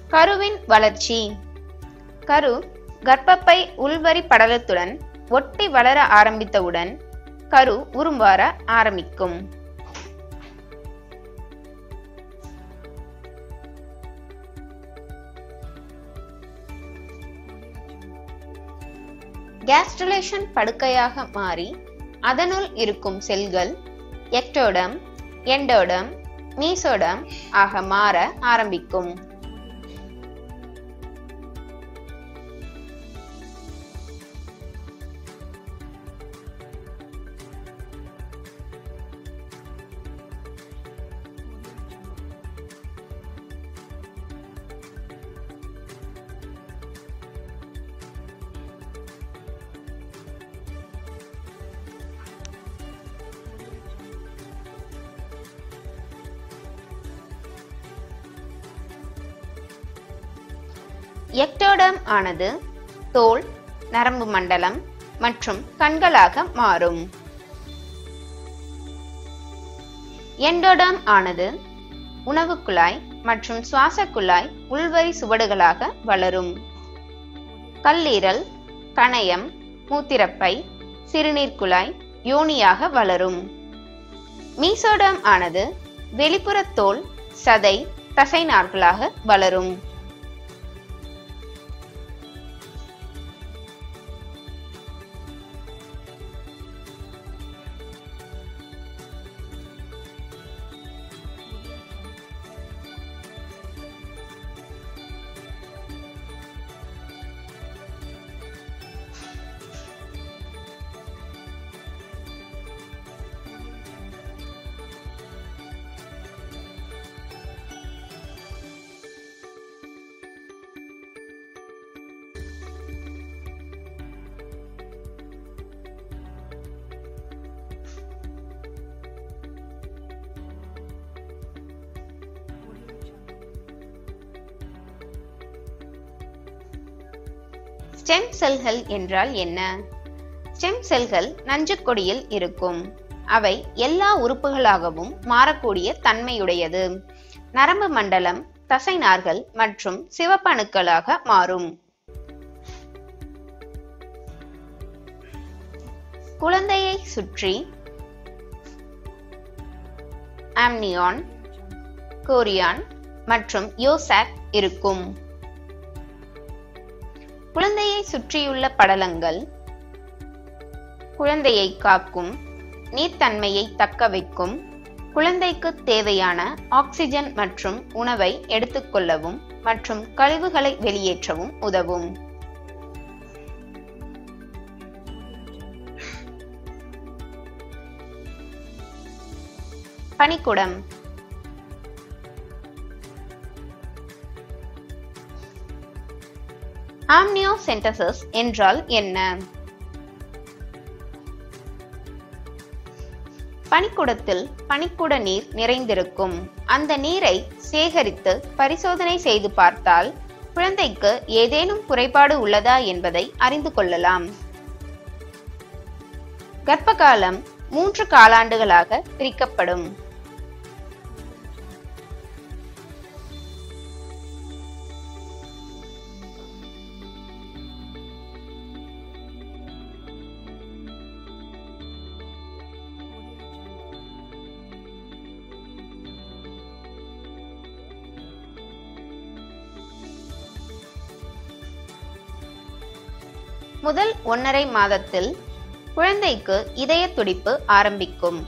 கருவின் வளர்ச்சி கரு கர்ப்பப்பை உள்வரி படலத்துடன் ஒட்டி வளர ஆரம்பித்தவுடன் கரு உருமாற ஆரம்பிக்கும் கேஸ்ட்ரலேஷன் படுக்கையாக மாறி அதனுள் இருக்கும் செல்கள் எக்டோடம் எண்டோடம் மீசோடம் ஆக மாற ஆரம்பிக்கும் எக்டோடம் ஆனது தோல் நரம்பு மண்டலம் மற்றும் கண்களாக மாறும் எண்டோடம் ஆனது உணவு குழாய் மற்றும் சுவாச குழாய் உள்வரி சுவடுகளாக வளரும் கல்லீரல் கணையம் மூத்திரப்பை சிறுநீர் குழாய் யோனியாக வளரும் மீசோடம் ஆனது வெளிப்புற தோல் சதை தசைநார்களாக வளரும் ஸ்டெம் செல்கள் என்றால் என்ன ஸ்டெம் செல்கள் நஞ்சுக் கொடியில் இருக்கும் அவை எல்லா உறுப்புகளாகவும் மாறக்கூடிய தன்மையுடையது நரம்பு மண்டலம் தசைநார்கள் மற்றும் சிவப்பணுக்களாக மாறும் குழந்தையை சுற்றி ஆம்னியான் கோரியான் மற்றும் யோசாக் இருக்கும் குழந்தையை சுற்றியுள்ள படலங்கள் குழந்தையை காக்கும் நீர்த்தன்மையை தக்க வைக்கும் குழந்தைக்கு தேவையான ஆக்சிஜன் மற்றும் உணவை எடுத்துக்கொள்ளவும் மற்றும் கழிவுகளை வெளியேற்றவும் உதவும் பனிக்குடம் ஆம்னியோசென்டசிஸ் என்றால் என்ன பனிக்குடத்தில் பனிக்குட நீர் நிறைந்திருக்கும் அந்த நீரை சேகரித்து பரிசோதனை செய்து பார்த்தால் குழந்தைக்கு ஏதேனும் குறைபாடு உள்ளதா என்பதை அறிந்து கொள்ளலாம் கர்ப்பகாலம் மூன்று காலாண்டுகளாக பிரிக்கப்படும் முதல் ஒன்றரை மாதத்தில் குழந்தைக்கு இதய துடிப்பு ஆரம்பிக்கும்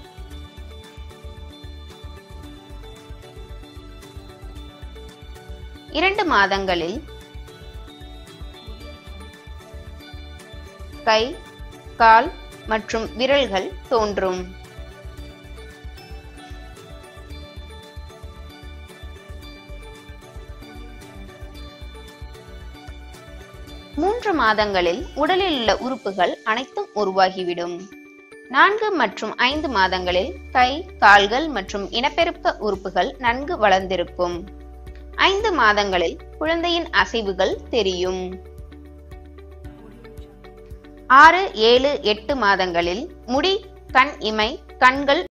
இரண்டு மாதங்களில் கை கால் மற்றும் விரல்கள் தோன்றும் மூன்று மாதங்களில் உடலில் உள்ள உறுப்புகள் அனைத்தும் உருவாகிவிடும் நான்கு மற்றும் ஐந்து மாதங்களில் கை கால்கள் மற்றும் இனப்பெருக்க உறுப்புகள் நன்கு வளர்ந்திருக்கும் ஐந்து மாதங்களில் குழந்தையின் அசைவுகள் தெரியும் ஆறு ஏழு எட்டு மாதங்களில் முடி கண் இமை கண்கள்